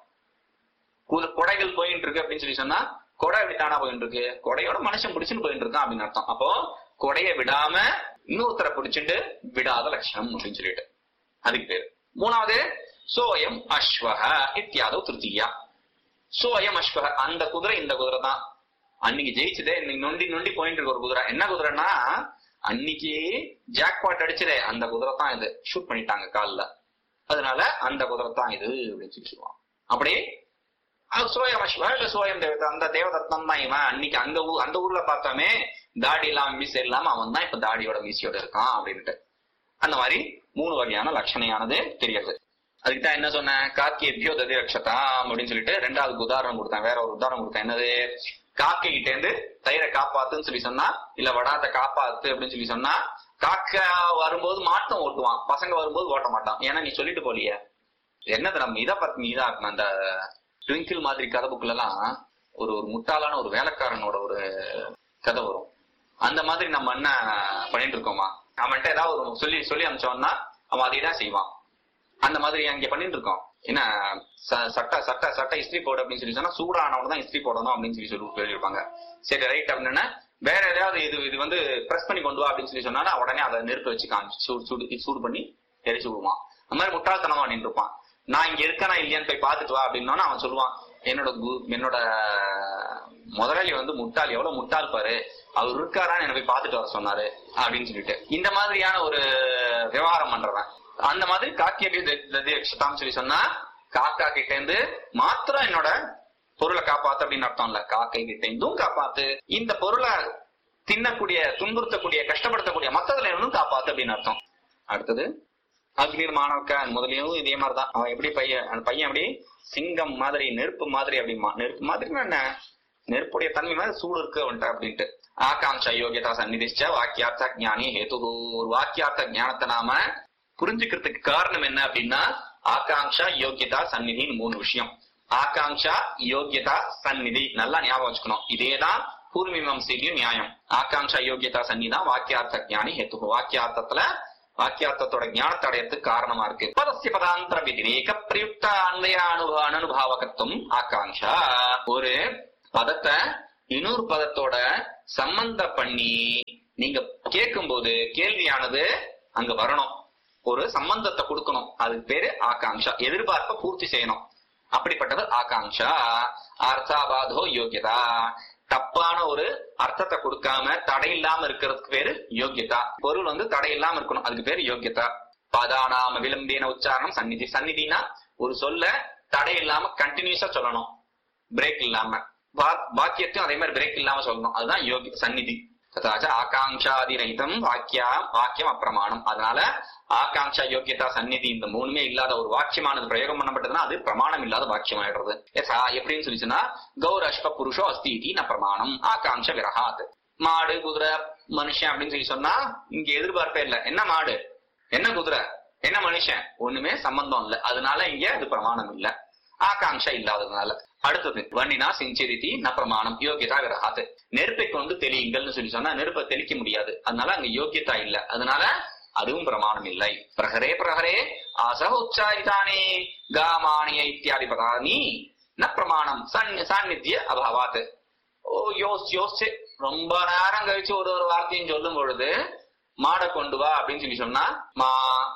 கு- குடைகள் போயிட்டு இருக்கு அப்படின்னு சொல்லி சொன்னா கொடை எப்படி தானா போயிட்டு இருக்கு கொடையோட மனுஷன் பிடிச்சுன்னு போயிட்டு இருக்கான் அப்படின்னு அர்த்தம் அப்போ கொடைய விடாம இன்னொருத்தரை பிடிச்சிட்டு விடாத லட்சணம் அப்படின்னு சொல்லிட்டு அதுக்கு பேரு மூணாவது சோயம் அஸ்வஹ இத்தியாதோ திருத்தியா சோயம் அஸ்வஹ அந்த குதிரை இந்த குதிரை தான் அன்னைக்கு ஜெயிச்சதே இன்னைக்கு நொண்டி நொண்டி போயிட்டு இருக்க ஒரு குதிரை என்ன குதிரைன்னா அன்னைக்கு ஜாக்பாட் அடிச்சதே அந்த குதிரை தான் இது ஷூட் பண்ணிட்டாங்க கால்ல அதனால அந்த குதிரை தான் இது அப்படின்னு சொல்லி சொல்லுவான் அப்படியே அது சோயம் அஸ்வஹ இல்ல சோயம் தேவதா அந்த தேவதத்தம் தான் இவன் அன்னைக்கு அங்க ஊ- அந்த ஊர்ல பார்த்தோமே தாடி இல்லாம மீசை இல்லாம அவன் தான் இப்ப தாடியோட மீசையோட இருக்கான் அப்படின்ட்டு அந்த மாதிரி மூணு வகையான லட்சணையானது தெரியுது அதுக்கு தான் என்ன சொன்னேன் காக்கியபியோ ததி ரக்ஷதாம் அப்படின்னு சொல்லிட்டு ரெண்டாவது உதாரணம் கொடுத்தேன் வேற ஒரு உதாரணம் கொடுத்தேன் என்னது காக்கை கிட்ட இருந்து தயிரை காப்பாத்துன்னு சொல்லி சொன்னா இல்ல வடாத்தை காப்பாத்து அப்படின்னு சொல்லி சொன்னா காக்கா வரும்போது மாட்டம் ஓட்டுவான் பசங்க வரும்போது ஓட்ட மாட்டான் ஏன்னா நீ சொல்லிட்டு போலியே என்னது நம்ம இதை பத்தி இதா இருக்கணும் அந்த ட்விங்கிள் மாதிரி கதை புக்ல எல்லாம் ஒரு ஒரு முட்டாளான ஒரு வேலைக்காரனோட ஒரு கதை வரும் அந்த மாதிரி நம்ம என்ன பண்ணிட்டு இருக்கோமா அவன்கிட்ட ஏதாவது ஒரு சொல்லி சொல்லி அனுப்பிச்சோம்னா அவன் அதை தான் செய்வான் அந்த மாதிரி அங்க பண்ணிட்டு இருக்கோம் என்ன ச- சட்டை சட்டை சட்டை இஸ்திரி போடு அப்படின்னு சொல்லி சொன்னா சூடானவன தான் இஸ்திரி போடணும் அப்படின்னு சொல்லி சொல்லி சொல்லியிருப்பாங்க சரி ரைட் அப்படின்னா வேற ஏதாவது இது இது வந்து பிரஸ் பண்ணி கொண்டு வா அப்படின்னு சொல்லி சொன்னா உடனே அதை நெருப்பு வச்சு காமிச்சு சூடு சூடு சூடு பண்ணி எரிச்சு விடுவான் அந்த மாதிரி முட்டாள்தனமா பண்ணிட்டு இருப்பான் நான் இங்க இருக்கனா இல்லையான்னு போய் பாத்துட்டு வா அப்படின்னா அவன் சொல்லுவான் என்னோட கு- என்னோட முதலாளி வந்து முட்டாள் எவ்வளவு முட்டாள் பாரு அவர் இருக்காரான்னு என்ன போய் பாத்துட்டு வர சொன்னாரு அப்படின்னு சொல்லிட்டு இந்த மாதிரியான ஒரு விவகாரம் பண்றவன் அந்த மாதிரி காக்கிய ததியக்ஷதாம் சொல்லி சொன்னா காக்கா கிட்ட இருந்து மாத்திரம் என்னோட பொருளை காப்பாத்து அப்படின்னு அர்த்தம் இல்ல காக்கை கிட்ட இருந்தும் காப்பாத்து இந்த பொருளை தின்னக்கூடிய துன்புறுத்தக்கூடிய கஷ்டப்படுத்தக்கூடிய மத்ததுல இருந்தும் காப்பாத்து அப்படின்னு அர்த்தம் அடுத்தது அக்னிர் மாணவக்க முதலையும் இதே மாதிரிதான் அவன் எப்படி பையன் அந்த பையன் அப்படி சிங்கம் மாதிரி நெருப்பு மாதிரி அப்படிமா நெருப்பு மாதிரி என்ன நெருப்புடைய தன்மை மாதிரி சூடு இருக்கு அவன்கிட்ட அப்படின்ட்டு ஆகாங்ஷா யோகியதா சந்நிதிச்ச வாக்கியார்த்த ஞானி ஹேது ஒரு வாக்கியார்த்த ஞானத்தை நாம புரிஞ்சுக்கிறதுக்கு காரணம் என்ன அப்படின்னா ஆகாங்ஷா யோகியதா சந்நிதின்னு மூணு விஷயம் ஆகாங்ஷா யோகியதா சந்நிதி நல்லா ஞாபகம் வச்சுக்கணும் இதேதான் பூர்வீமம்சையும் நியாயம் ஆகாங்ஷா யோகியதா சன்னிதான் வாக்கியார்த்த ஞானி ஹேத்து வாக்கியார்த்தத்துல வாக்கியார்த்தத்தோட ஞானத்தை அடையறதுக்கு காரணமா இருக்கு பதசிய பதாந்தர விதிரேக பிரயுக்த அன்வய அனுபவ அனுபாவகத்துவம் ஆகாங்ஷா ஒரு பதத்தை இன்னொரு பதத்தோட சம்பந்த பண்ணி நீங்க கேட்கும்போது கேள்வியானது அங்க வரணும் ஒரு சம்பந்தத்தை கொடுக்கணும் அதுக்கு பேரு ஆகாங்ஷா எதிர்பார்ப்பை பூர்த்தி செய்யணும் அப்படிப்பட்டது ஆகாங்ஷா அர்த்தாபாதோ யோகியதா தப்பான ஒரு அர்த்தத்தை கொடுக்காம தடை இல்லாம இருக்கிறதுக்கு பேரு யோகியதா பொருள் வந்து தடை இல்லாம இருக்கணும் அதுக்கு பேரு யோகியதா பதானாம விளம்பின உச்சாரணம் சந்நிதி சந்நிதினா ஒரு சொல்ல தடை இல்லாம கண்டினியூஸா சொல்லணும் பிரேக் இல்லாம வா- வாக்கியத்தையும் அதே மாதிரி பிரேக் இல்லாம சொல்லணும் அதுதான் யோகி சந்நிதி ததாச்ச ஆகாங்ஷாதி ரஹிதம் வாக்கியா வாக்கியம் அப்பிரமாணம் அதனால ஆகாங்ஷா யோகியதா சந்நிதி இந்த மூணுமே இல்லாத ஒரு வாக்கியமானது பிரயோகம் பண்ணப்பட்டதுன்னா அது பிரமாணம் இல்லாத வாக்கியம் ஆயிடுறது யசா எப்படின்னு சொல்லிச்சுன்னா கௌர அஷ்ப புருஷோ அஸ்தி இதி ந பிரமாணம் ஆகாங்ஷ விரகாத் மாடு குதிரை மனுஷன் அப்படின்னு சொல்லி சொன்னா இங்க எதிர்பார்ப்பே இல்ல என்ன மாடு என்ன குதிரை என்ன மனுஷன் ஒண்ணுமே சம்பந்தம் இல்ல அதனால இங்க அது பிரமாணம் இல்ல ஆகாங்ஷா இல்லாததுனால அடுத்தது வன்னினா சிஞ்சரிதி ந பிரமாணம் யோகியதா விரகாத் நெருப்பை கொண்டு தெளியுங்கள்னு சொல்லி சொன்னா நெருப்பை தெளிக்க முடியாது அதனால அங்க யோகியதா இல்ல அதனால அதுவும் பிரமாணம் இல்லை பிரகரே பிரகரே ஆசக உச்சாரிதானே காமானிய இத்தியாதி பதானி ந பிரமாணம் சன் சாநித்திய அபாவாத் ஓ யோசிச்சு யோசிச்சு ரொம்ப நேரம் கழிச்சு ஒரு ஒரு வார்த்தையும் சொல்லும் பொழுது மாடை கொண்டு வா அப்படின்னு சொல்லி சொன்னா மா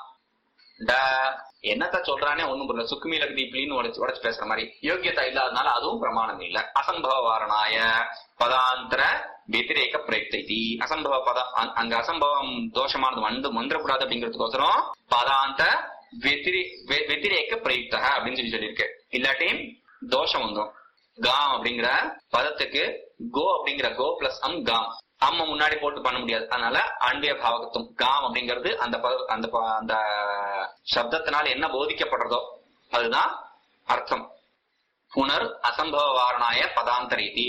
ட என்னத்த சொல்றானே ஒண்ணும் புரியல சுக்குமி லக்தி இப்படின்னு உடைச்சு உடைச்சு பேசுற மாதிரி யோகியதா இல்லாதனால அதுவும் பிரமாணம் இல்ல அசம்பவ வாரணாய பதாந்தர வெதிரேக பிரயுக்தி அசம்பவ பதம் அங்க- அங்க அசம்பவம் தோஷமானது வந்து வந்துடக்கூடாது அப்படிங்கிறதுக்கோசரம் பதாந்த வெதிரி வெ- வெதிரேக பிரயுக்தக அப்படின்னு சொல்லி சொல்லியிருக்கு இல்லாட்டி தோஷம் வந்துடும் காம் அப்படிங்கிற பதத்துக்கு கோ அப்படிங்கிற கோ பிளஸ் அம் காம் அம்ம முன்னாடி போட்டு பண்ண முடியாது அதனால அன்பிய பாவகத்துவம் காம் அப்படிங்கிறது அந்த பத- அந்த ப- அந்த சப்தத்தினால என்ன போதிக்கப்படுறதோ அதுதான் அர்த்தம் புனர் அசம்பவ வாரணாய பதாந்தரீதி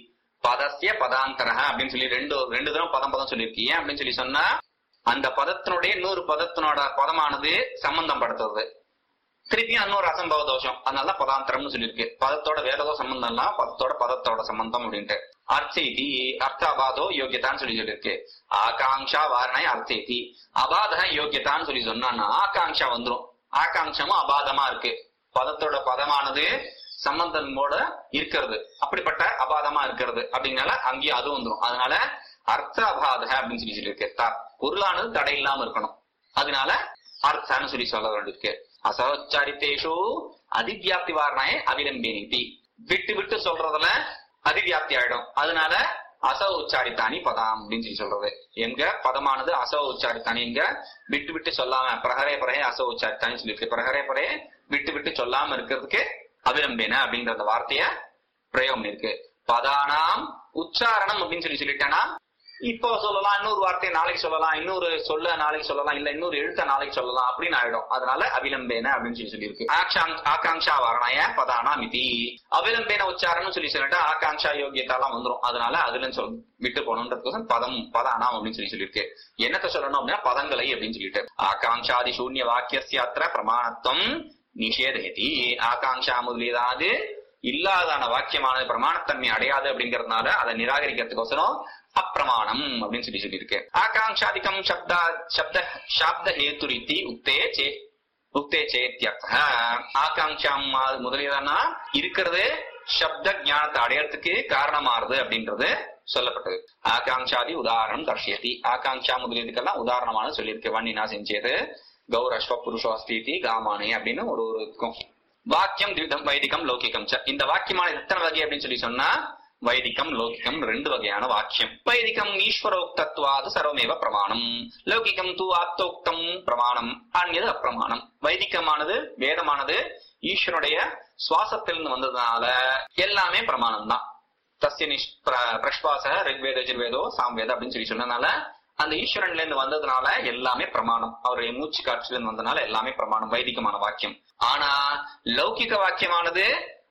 பதசிய பதாந்தரக அப்படின்னு சொல்லி ரெண்டு ரெண்டு தரம் பதம் பதம் சொல்லியிருக்கு ஏன் அப்படின்னு சொல்லி சொன்னா அந்த பதத்தினுடைய இன்னொரு பதத்தினோட பதமானது சம்பந்தம் படுத்துறது திருப்பியும் இன்னொரு அசம்பவ தோஷம் அதனால பதாந்தரம்னு சொல்லியிருக்கு பதத்தோட வேற ஏதோ சம்பந்தம் இல்ல பதத்தோட பதத்தோட சம்பந்தம் அப்படின்ட்டு அர்த்தேதி அர்த்தாபாதோ யோகியதான்னு சொல்லி சொல்லியிருக்கு ஆகாங்ஷா வாரணை அர்த்தேதி அபாதக யோகியதான்னு சொல்லி சொன்னான்னா ஆகாங்ஷா வந்துரும் ஆகாங்ஷமும் அபாதமா இருக்கு பதத்தோட பதமானது சம்பந்தமோட இருக்கிறது அப்படிப்பட்ட அபாதமா இருக்கிறது அப்படிங்கனால அங்கேயும் அது வந்துரும் அதனால அர்த்த அபாதக அப்படின்னு சொல்லி சொல்லியிருக்கு த- பொருளானது தடை இல்லாம இருக்கணும் அதனால அர்த்தான்னு சொல்லி சொல்ல வேண்டியிருக்கு அசோச்சாரித்தேஷு அதிவியாப்தி வாரணாய அவிலம்பினி விட்டு விட்டு சொல்றதுல அதிவியாப்தி ஆயிடும் அதனால அச உச்சாரித்தானி பதாம் அப்படின்னு சொல்லி சொல்றது எங்க பதமானது அச உச்சாரித்தானி எங்க விட்டு விட்டு சொல்லாம பிரகரே பரே அச உச்சாரித்தானி சொல்லியிருக்கு பிரகரே பரே விட்டு விட்டு சொல்லாம இருக்கிறதுக்கு அவிலம்பின அப்படிங்கிற அந்த வார்த்தைய பிரயோகம் இருக்கு பதானாம் உச்சாரணம் அப்படின்னு சொல்லி சொல்லிட்டேன்னா இப்போ சொல்லலாம் இன்னொரு வார்த்தையை நாளைக்கு சொல்லலாம் இன்னொரு சொல்ல நாளைக்கு சொல்லலாம் இல்ல இன்னொரு எழுத்த நாளைக்கு சொல்லலாம் அப்படின்னு ஆயிடும் அதனால அவிலம்பேன அப்படின்னு சொல்லி சொல்லியிருக்கு ஆக்ஷாங் ஆகாங்ஷா வாரணாய பதானா மிதி அவிலம்பேன உச்சாரணம் சொல்லி சொல்லிட்டா ஆகாங்ஷா யோகியத்தாலாம் வந்துரும் அதனால அதுல சொல் விட்டு போகணுன்றதுக்கோசம் பதம் பதானாம் அப்படின்னு சொல்லி சொல்லியிருக்கு என்னத்த சொல்லணும் அப்படின்னா பதங்களை அப்படின்னு சொல்லிட்டு ஆகாங்ஷாதி சூன்ய வாக்கியஸ்ய அத்திர பிரமாணத்துவம் நிஷேதயதி ஆகாங்ஷா முதலியதாவது இல்லாதான வாக்கியமானது பிரமாணத்தன்மை அடையாது அப்படிங்கறதுனால அதை நிராகரிக்கிறதுக்கோசரம் அப்பிரமாணம் அப்படின்னு சொல்லி சொல்லியிருக்கு ஆகாங்ஷாதிகம் சப்தா சப்த சாப்த ஹேத்துரித்தி உக்தே சே உக்தே சேத்தியர்த்த ஆகாங்ஷாம் மா- முதலியதானா இருக்கிறது சப்த ஞானத்தை அடையறதுக்கு காரணமாறுது அப்படின்றது சொல்லப்பட்டது ஆகாங்ஷாதி உதாரணம் தர்ஷயதி ஆகாங்ஷா முதலியதுக்கெல்லாம் உதாரணமான சொல்லியிருக்கு வன்னினா செஞ்சது கௌர அஸ்வ புருஷோ அஸ்தி காமானே அப்படின்னு ஒரு ஒரு இருக்கும் வாக்கியம் திவிதம் வைதிகம் லௌகிகம் ச இந்த வாக்கியமான எத்தனை வகை அப்படின்னு சொல்லி சொன்னா வைதிகம் லௌகிகம் ரெண்டு வகையான வாக்கியம் வைதிகம் ஈஸ்வரோக்தத்வாது சர்வமேவ பிரமாணம் லௌகிகம் தூ ஆப்தோக்தம் பிரமாணம் அந்நியது அப்பிரமாணம் வைதிகமானது வேதமானது ஈஸ்வருடைய சுவாசத்திலிருந்து வந்ததுனால எல்லாமே பிரமாணம் தான் தஸ்ய நிஷ் பிர- பிரஸ்வாச ரிக்வேத யஜுர்வேதோ சாம்வேத அப்படின்னு சொல்லி சொன்னதுனால அந்த ஈஸ்வரன்ல இருந்து வந்ததுனால எல்லாமே பிரமாணம் அவருடைய மூச்சு காற்றில இருந்து வந்ததுனால எல்லாமே பிரமாணம் வைதிகமான வாக்கியம் ஆனா லௌகிக வாக்கியமானது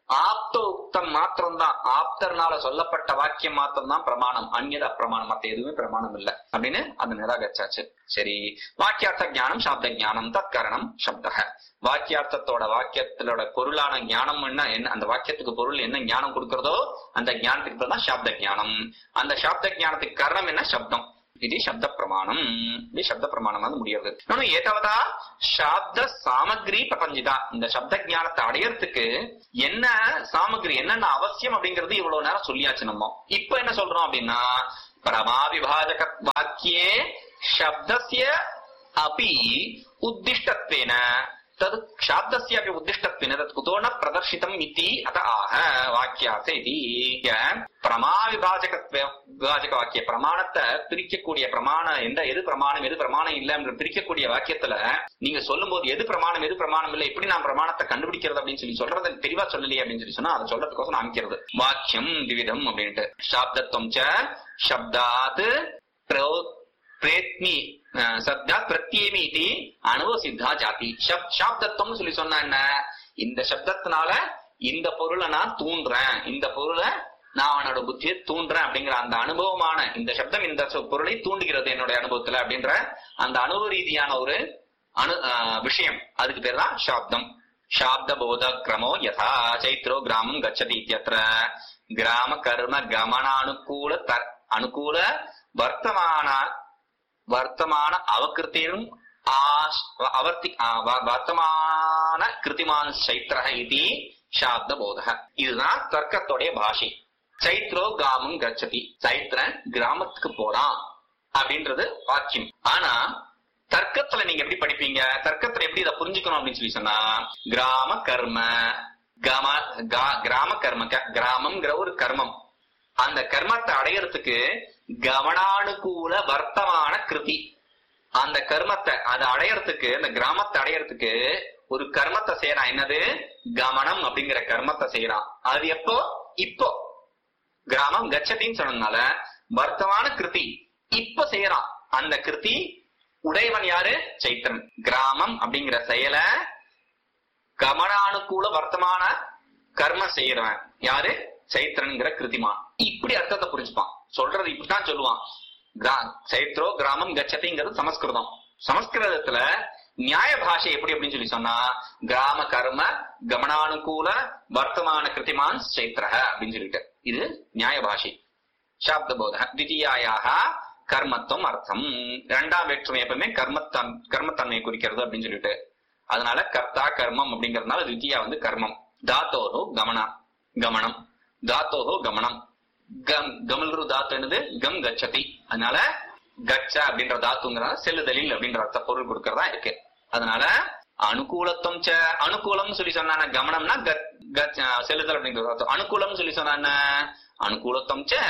ஆப்த உக்தம் மாத்திரம்தான் ஆப்தர்னால சொல்லப்பட்ட வாக்கியம் மாத்திரம்தான் பிரமாணம் அந்நியத அப்பிரமாணம் மத்த எதுவுமே பிரமாணம் இல்ல அப்படின்னு அது நிராகரிச்சாச்சு சரி வாக்கியார்த்த ஞானம் சாப்த ஞானம் தற்கரணம் சப்தக வாக்கியார்த்தத்தோட வாக்கியத்திலோட பொருளான ஞானம் என்ன என்ன அந்த வாக்கியத்துக்கு பொருள் என்ன ஞானம் கொடுக்கறதோ அந்த ஞானத்துக்கு பேர் தான் சாப்த ஞானம் அந்த சாப்த ஞானத்துக்கு காரணம் என்ன சப்தம் இது சப்த பிரமாணம் இது சப்த பிரமாணம் வந்து முடியாது இன்னொன்னு ஏதாவதா சாப்த சாமகிரி பிரபஞ்சிதா இந்த சப்த ஞானத்தை அடையறதுக்கு என்ன சாமகிரி என்னென்ன அவசியம் அப்படிங்கிறது இவ்வளவு நேரம் சொல்லியாச்சு நம்ம இப்ப என்ன சொல்றோம் அப்படின்னா பிரமா விபாஜக வாக்கியே சப்தசிய अपि उद्दिष्टत्वेन तद् शाब्दस्यापि उद्दिष्टत्वेन तत् कुतो न प्रदर्शितम् इति अत आह வாக்கியார்த்த இது பிரமா விபாஜகத்வ விபாஜக வாக்கிய பிரமாணத்தை பிரிக்கக்கூடிய பிரமாணம் எந்த எது பிரமாணம் எது பிரமாணம் இல்ல என்று பிரிக்கக்கூடிய வாக்கியத்துல நீங்க சொல்லும் போது எது பிரமாணம் எது பிரமாணம் இல்ல எப்படி நான் பிரமாணத்தை கண்டுபிடிக்கிறது அப்படின்னு சொல்லி சொல்றத தெளிவா சொல்லலையே அப்படின்னு சொல்லி சொன்னா அதை சொல்றதுக்கோசம் அமைக்கிறது வாக்கியம் திவிதம் அப்படின்ட்டு சாப்தத்துவம் ச சப்தாத் பிரோ பிரேத்மி சப்தா பிரத்யேமி இது அனுபவ சித்தா ஜாதி சாப்தத்துவம்னு சொல்லி சொன்னா என்ன இந்த சப்தத்தினால இந்த பொருளை நான் தூண்டுறேன் இந்த பொருளை நான் அவனோட புத்தியை தூண்டுறேன் அப்படிங்கிற அந்த அனுபவமான இந்த சப்தம் இந்த சொ- பொருளை தூண்டுகிறது என்னுடைய அனுபவத்துல அப்படின்ற அந்த அனுபவ ரீதியான ஒரு அனு ஆஹ் விஷயம் அதுக்கு பேர் தான் சாப்தம் சாப்த போத கிரமோ யதா சைத்ரோ கிராமம் கச்சதி இத்தியத்திர கிராம கர்ம கமனானுகூல த- அனுகூல வர்த்தமான வர்த்தமான அவகிருத்தியும் ஆஷ்- அவர்த்தி ஆ, வ- வர்த்தமான கிருத்திமான் சைத்திரக இது சாப்த போதக இதுதான் தர்க்கத்தோடைய பாஷை சைத்ரோ கிராமம் கச்சதி சைத்திரன் கிராமத்துக்கு போறான் அப்படின்றது வாக்கியம் ஆனா தர்க்கத்துல நீங்க எப்படி படிப்பீங்க தர்க்கத்துல எப்படி இதை புரிஞ்சுக்கணும் அப்படின்னு சொல்லி சொன்னா கிராம கர்ம கம கா- கிராம கர்ம க- கிராமம்ங்கிற ஒரு கர்மம் அந்த கர்மத்தை அடையறதுக்கு கவனானுகூல வர்த்தமான கிருதி அந்த கர்மத்தை அதை அடையறதுக்கு அந்த கிராமத்தை அடையறதுக்கு ஒரு கர்மத்தை செய்யறான் என்னது கமனம் அப்படிங்கிற கர்மத்தை செய்யறான் அது எப்போ இப்போ கிராமம் கச்சதின்னு சொன்னதுனால வர்த்தமான கிருதி இப்ப செய்யறான் அந்த கிருதி உடையவன் யாரு சைத்திரன் கிராமம் அப்படிங்கிற செயலை கமனானுகூல வர்த்தமான கர்ம செய்யறவன் யாரு சைத்திரன்கிற கிருத்திமான் இப்படி அர்த்தத்தை புரிஞ்சுப்பான் சொல்றது இப்படித்தான் சொல்லுவான் கிரா- சைத்ரோ கிராமம் கச்சதிங்கிறது சமஸ்கிருதம் சமஸ்கிருதத்துல நியாய பாஷை எப்படி அப்படின்னு சொல்லி சொன்னா கிராம கர்ம கமனானுகூல வர்த்தமான கிருத்திமான் சைத்திரக அப்படின்னு சொல்லிட்டு இது நியாய பாஷை சாப்த போத தித்தியாயாக கர்மத்துவம் அர்த்தம் இரண்டாம் வேற்றுமை எப்பவுமே கர்மத்தன் கர்மத்தன்மையை குறிக்கிறது அப்படின்னு சொல்லிட்டு அதனால கர்த்தா கர்மம் அப்படிங்கறதுனால தித்தியா வந்து கர்மம் தாத்தோரோ கமனா கமனம் தாத்தோஹோ கமனம் கம் கமல்ரு தாத்து என்னது கம் கச்சதி அதனால கச்ச அப்படின்ற தாத்துங்கிறத செல்லுதலில் அப்படின்ற அர்த்த பொருள் கொடுக்கறதா இருக்கு அதனால அனுகூலத்துவம் ச அனுகூலம் சொல்லி சொன்னான கமனம்னா கத்- கச்ச- செல்லுதல் அப்படிங்கிற அர்த்தம் அனுகூலம் சொல்லி சொன்னான அனுகூலத்துவம் ச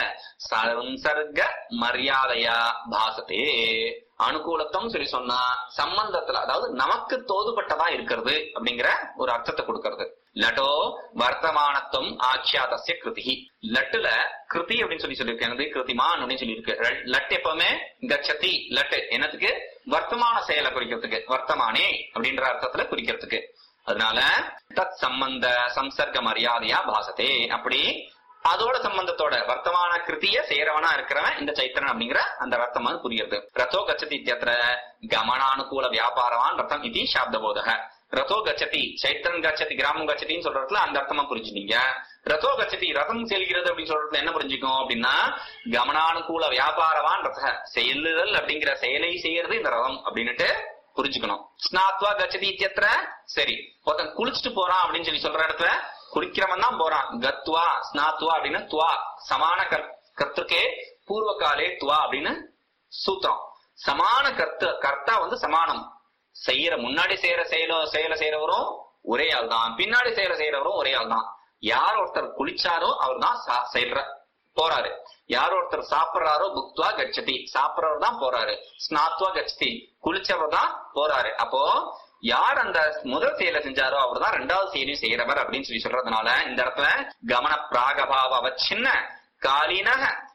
சம்சர்க மரியாதையா பாசத்தே அனுகூலத்துவம் சொல்லி சொன்னா சம்பந்தத்துல அதாவது நமக்கு தோதுபட்டதா இருக்கிறது அப்படிங்கிற ஒரு அர்த்தத்தை கொடுக்கிறது லட்டோ வர்த்தமானத்துவம் ஆக்கியாதசிய கிருதி லட்டுல கிருதி அப்படின்னு சொல்லி சொல்லியிருக்காங்க கிருதிமான் அப்படின்னு சொல்லியிருக்கு ர- லட் எப்பவுமே கச்சதி லட்டு என்னத்துக்கு வர்த்தமான செயலை குறிக்கிறதுக்கு வர்த்தமானே அப்படின்ற அர்த்தத்துல குறிக்கிறதுக்கு அதனால தத் சம்பந்த சம்சர்க்க மரியாதையா பாசத்தே அப்படி அதோட சம்பந்தத்தோட வர்த்தமான கிருதிய செய்யறவனா இருக்கிறவன் இந்த சைத்திரன் அப்படிங்கிற அந்த ரத்தம் வந்து புரியுது ரத்தோ கச்சதி இத்தியத்திர கமனானுகூல வியாபாரவான் ரத்தம் இது சாப்த போதக ரதோ கச்சதி சைத்திரன் கச்சதி கிராமம் கச்சதின்னு சொல்றதுல அந்த அர்த்தமா புரிஞ்சுட்டீங்க ரதோ கச்சதி ரதம் செல்கிறது அப்படின்னு சொல்றதுல என்ன புரிஞ்சுக்கும் அப்படின்னா கமனானுகூல வியாபாரவான் ரத செல்லுதல் அப்படிங்கிற செயலை செய்யறது இந்த ரதம் அப்படின்னுட்டு புரிஞ்சுக்கணும் ஸ்நாத்வா கச்சதி இத்தியத்திர சரி ஒருத்தன் குளிச்சுட்டு போறான் அப்படின்னு சொல்லி சொல்ற இடத்துல குளிக்கிறவன் தான் போறான் கத்வா ஸ்நாத்வா அப்படின்னு துவா சமான கர் கர்த்தருக்கே பூர்வ காலே துவா அப்படின்னு சூத்திரம் சமான கர்த்த கர்த்தா வந்து சமானம் செய்யற முன்னாடி செய்யற செயலோ செயலை செய்யறவரும் ஒரே ஆள் தான் பின்னாடி செயலை செய்யறவரும் ஒரே ஆள் தான் யார் ஒருத்தர் குளிச்சாரோ அவர் தான் செய்யற போறாரு யார் ஒருத்தர் சாப்பிடுறாரோ புக்துவா கச்சதி சாப்பிடுறவர் தான் போறாரு ஸ்நாத்வா கச்சதி குளிச்சவர் தான் போறாரு அப்போ யார் அந்த முதல் செயலை செஞ்சாரோ அவர் தான் ரெண்டாவது செயலையும் செய்யறவர் அப்படின்னு சொல்லி சொல்றதுனால இந்த இடத்துல கமன பிராகபாவ அவச்சின்ன காலீன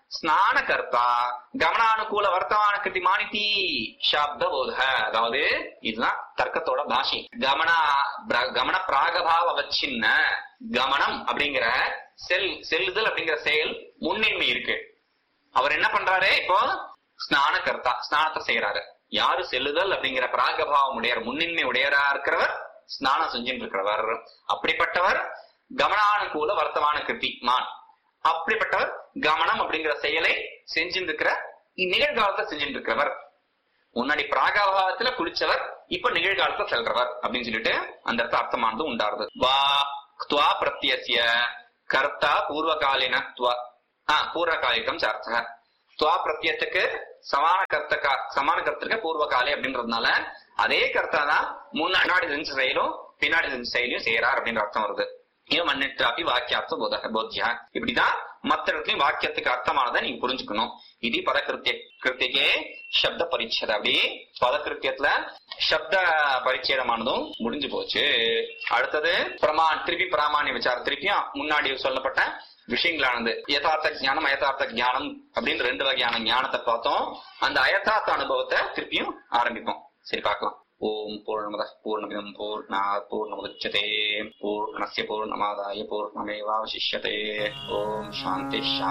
ஸ்நான கர்த்தா கமனானுகூல வர்த்தமான கிருதி மானிதி சப்த போத அதாவது இதுதான் தர்க்கத்தோட பாஷை கமனா பிர- கமன பிராகபாவ அவச்சின்ன கமனம் அப்படிங்கிற செல் செல்லுதல் அப்படிங்கிற செயல் முன்னின்மை இருக்கு அவர் என்ன பண்றாரு இப்போ ஸ்நான கர்த்தா ஸ்நானத்தை செய்யறாரு யாரு செல்லுதல் அப்படிங்கிற பிராகபாவம் உடையார் முன்னின்மை உடையரா இருக்கிறவர் ஸ்நானம் செஞ்சுட்டு இருக்கிறவர் அப்படிப்பட்டவர் கமனானுகூல வர்த்தமான கிருதி மான் அப்படிப்பட்டவர் கமனம் அப்படிங்கிற செயலை செஞ்சுட்டு இருக்கிற நிகழ்காலத்தை செஞ்சுட்டு இருக்கிறவர் முன்னாடி பிராகாபாவத்துல குளிச்சவர் இப்ப நிகழ்காலத்துல செல்றவர் அப்படின்னு சொல்லிட்டு அந்த இடத்துல அர்த்தமானது உண்டாருது வா துவா பிரத்யசிய கர்த்தா பூர்வகாலின துவா ஆ பூர்வகாலிகம் சார்த்தக துவா பிரத்யத்துக்கு சமான கர்த்தகா சமான கர்த்தக பூர்வகாலி அப்படின்றதுனால அதே கர்த்தா தான் முன்னாடி செஞ்ச செயலும் பின்னாடி செஞ்ச செயலையும் செய்யறார் அப்படின்ற அர்த்தம் வருது இவன் மன்னிட்டாப்பி வாக்கியார்த்த போத போத்தியா இப்படிதான் மத்த இடத்துலயும் வாக்கியத்துக்கு அர்த்தமானதை நீங்க புரிஞ்சுக்கணும் இது பதகிருத்திய கிருத்திகே சப்த பரிச்சேதம் அப்படி பதகிருத்தியத்துல சப்த பரிச்சேதமானதும் முடிஞ்சு போச்சு அடுத்தது பிரமா திருப்பி பிராமானிய விசாரம் திருப்பியும் முன்னாடி சொல்லப்பட்ட விஷயங்களானது யதார்த்த ஞானம் அயதார்த்த ஞானம் அப்படின்னு ரெண்டு வகையான ஞானத்தை பார்த்தோம் அந்த அயதார்த்த அனுபவத்தை திருப்பியும் ஆரம்பிப்போம் சரி பார்க்கலாம் ஓம் பூர்ணமத பூர்ணமிதம் பூர்ணாத் பூர்ணமுதச்சதே பூர்ணஸ்ய பூர்ணமாதாய பூர்ணமேவாவசிஷ்யதே ஓம் சாந்தி சாந்தி